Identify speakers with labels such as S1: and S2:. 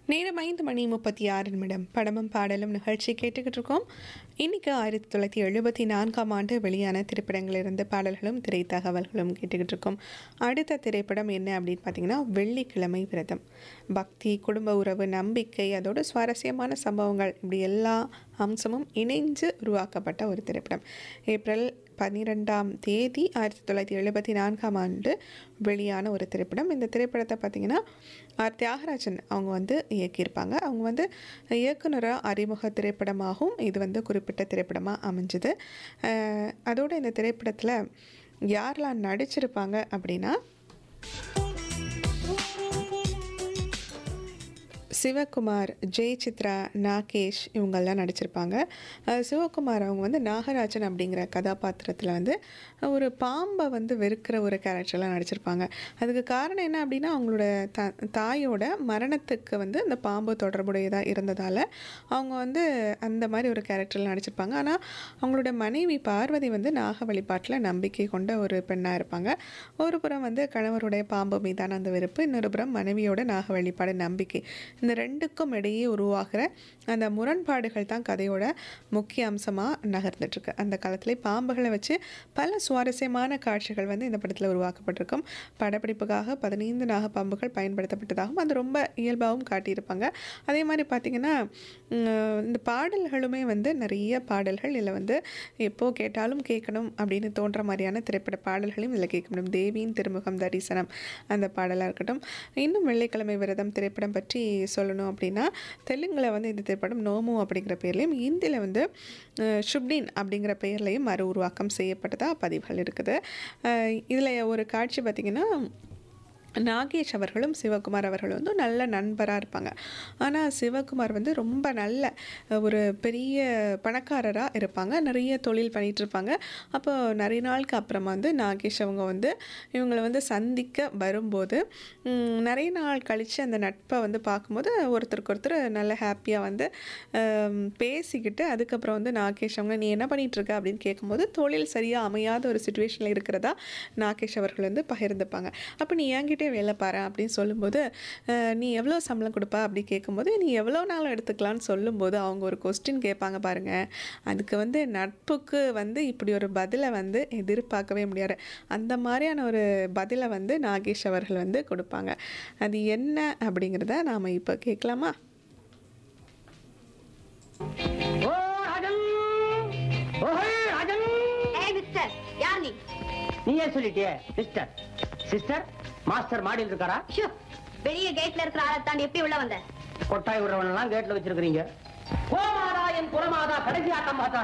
S1: நேரம் ஐந்து மணி முப்பத்தி ஆறு நிமிடம் படமும் பாடலும் நிகழ்ச்சி கேட்டுக்கிட்டு இருக்கோம் இன்னைக்கு ஆயிரத்தி தொள்ளாயிரத்தி எழுபத்தி நான்காம் ஆண்டு வெளியான திரைப்படங்களிலிருந்து பாடல்களும் திரை தகவல்களும் கேட்டுக்கிட்டு இருக்கோம் அடுத்த திரைப்படம் என்ன அப்படின்னு பார்த்தீங்கன்னா வெள்ளிக்கிழமை விரதம் பக்தி குடும்ப உறவு நம்பிக்கை அதோட சுவாரஸ்யமான சம்பவங்கள் இப்படி எல்லா அம்சமும் இணைஞ்சு உருவாக்கப்பட்ட ஒரு திரைப்படம் ஏப்ரல் பன்னிரெண்டாம் தேதி ஆயிரத்தி தொள்ளாயிரத்தி எழுபத்தி நான்காம் ஆண்டு வெளியான ஒரு திரைப்படம் இந்த திரைப்படத்தை பார்த்திங்கன்னா ஆர் தியாகராஜன் அவங்க வந்து இயக்கியிருப்பாங்க அவங்க வந்து இயக்குனராக அறிமுக திரைப்படமாகவும் இது வந்து குறிப்பிட்ட திரைப்படமாக அமைஞ்சுது அஹ் அதோட இந்த திரைப்படத்தில் யாரெல்லாம் நடிச்சிருப்பாங்க அப்படின்னா சிவகுமார் ஜெய் சித்ரா நாகேஷ் இவங்கெல்லாம் நடிச்சிருப்பாங்க அஹ் சிவகுமார் அவங்க வந்து நாகராஜன் அப்படிங்கிற கதாபாத்திரத்தில் வந்து ஒரு பாம்பை வந்து வெறுக்கிற ஒரு கேரக்டர்லாம் நடிச்சிருப்பாங்க அதுக்கு காரணம் என்ன அப்படின்னா அவங்களோட த தாயோட மரணத்துக்கு வந்து அந்த பாம்பு தொடர்புடையதாக இருந்ததால் அவங்க வந்து அந்த மாதிரி ஒரு கேரக்டரில் நடிச்சிருப்பாங்க ஆனால் அவங்களோட மனைவி பார்வதி வந்து நாக வழிபாட்டில் நம்பிக்கை கொண்ட ஒரு பெண்ணாக இருப்பாங்க ஒரு புறம் வந்து கணவருடைய பாம்பு மீதான அந்த வெறுப்பு இன்னொரு புறம் மனைவியோட நாக வழிபாடு நம்பிக்கை இந்த ரெண்டுக்கும் இடையே உருவாகிற அந்த முரண்பாடுகள் தான் கதையோட முக்கிய அம்சமாக நகர்ந்துட்டுருக்கு அந்த காலத்திலே பாம்புகளை வச்சு பல சுவாரஸ்யமான காட்சிகள் வந்து இந்த படத்தில் உருவாக்கப்பட்டிருக்கும் படப்பிடிப்புக்காக பதினைந்து நாக பாம்புகள் பயன்படுத்தப்பட்டதாகவும் அது ரொம்ப இயல்பாகவும் காட்டியிருப்பாங்க அதே மாதிரி பார்த்திங்கன்னா உம், இந்த பாடல்களுமே வந்து நிறைய பாடல்கள் இதில் வந்து எப்போ கேட்டாலும் கேட்கணும் அப்படின்னு தோன்ற மாதிரியான திரைப்பட பாடல்களையும் இதில் கேட்க முடியும் தேவியின் திருமுகம் தரிசனம் அந்த பாடலாக இருக்கட்டும் இன்னும் வெள்ளிக்கிழமை விரதம் திரைப்படம் பற்றி சொல்லணும் அப்படின்னா தெலுங்கில் வந்து இந்த திரைப்படம் நோமு அப்படிங்கிற பேர்லையும் இந்தியில் வந்து அஹ், ஷுப்டின் அப்படிங்கிற பெயர்லையும் மறு உருவாக்கம் செய்யப்பட்டதாக பதிவுகள் இருக்குது இதில் ஒரு காட்சி பார்த்திங்கன்னா நாகேஷ் அவர்களும் சிவகுமார் அவர்களும் வந்து நல்ல நண்பராக இருப்பாங்க ஆனால் சிவகுமார் வந்து ரொம்ப நல்ல அஹ், ஒரு பெரிய பணக்காரராக இருப்பாங்க நிறைய தொழில் பண்ணிகிட்டு இருப்பாங்க அப்போ நிறைய நாளுக்கு அப்புறமா வந்து நாகேஷ் அவங்க வந்து இவங்களை வந்து சந்திக்க வரும்போது ம், நிறைய நாள் கழித்து அந்த நட்பை வந்து பார்க்கும்போது ஒருத்தருக்கு ஒருத்தர் நல்ல ஹாப்பியாக வந்து ஆம், பேசிக்கிட்டு அதுக்கப்புறம் வந்து நாகேஷ் அவங்க நீ என்ன பண்ணிட்டு இருக்க அப்படின்னு கேட்கும்போது தொழில் சரியாக அமையாத ஒரு சுச்சுவேஷனில் இருக்கிறதா நாகேஷ் அவர்கள் வந்து பகிர்ந்துப்பாங்க அப்போ நீ என்கிட்டே வேலை பாரு அப்படின்னு சொல்லும்போது அஹ், நீ எவ்வளோ சம்பளம் கொடுப்ப அப்படி கேட்கும்போது நீ எவ்வளோ நாள் எடுத்துக்கலாம்னு சொல்லும்போது அவங்க ஒரு கொஸ்டின் கேட்பாங்க பாருங்க அதுக்கு வந்து நட்புக்கு வந்து இப்படி ஒரு பதிலை வந்து எதிர்பார்க்கவே முடியாது அந்த மாதிரியான ஒரு பதிலை வந்து நாகேஷ் அவர்கள் வந்து கொடுப்பாங்க அது என்ன அப்படிங்கிறத நாம் இப்போ கேட்கலாமா
S2: ஓ ராஜன் ஓஹே ராஜன்
S3: ஏய் மிஸ்டர் யார் நீ
S2: நீயே சொல்லிட்டியே சிஸ்டர் சிஸ்டர் மாஸ்டர் மாடியில் இருக்காரா
S3: ஷூ பெரிய கேட்ல இருக்கிற ஆளை தாண்டி எப்படி உள்ள வந்த
S2: கொட்டாய் விடுறவன் எல்லாம் கேட்ல வச்சிருக்கீங்க கோமாதா என் குலமாதா கடைசி ஆட்டம் பார்த்தா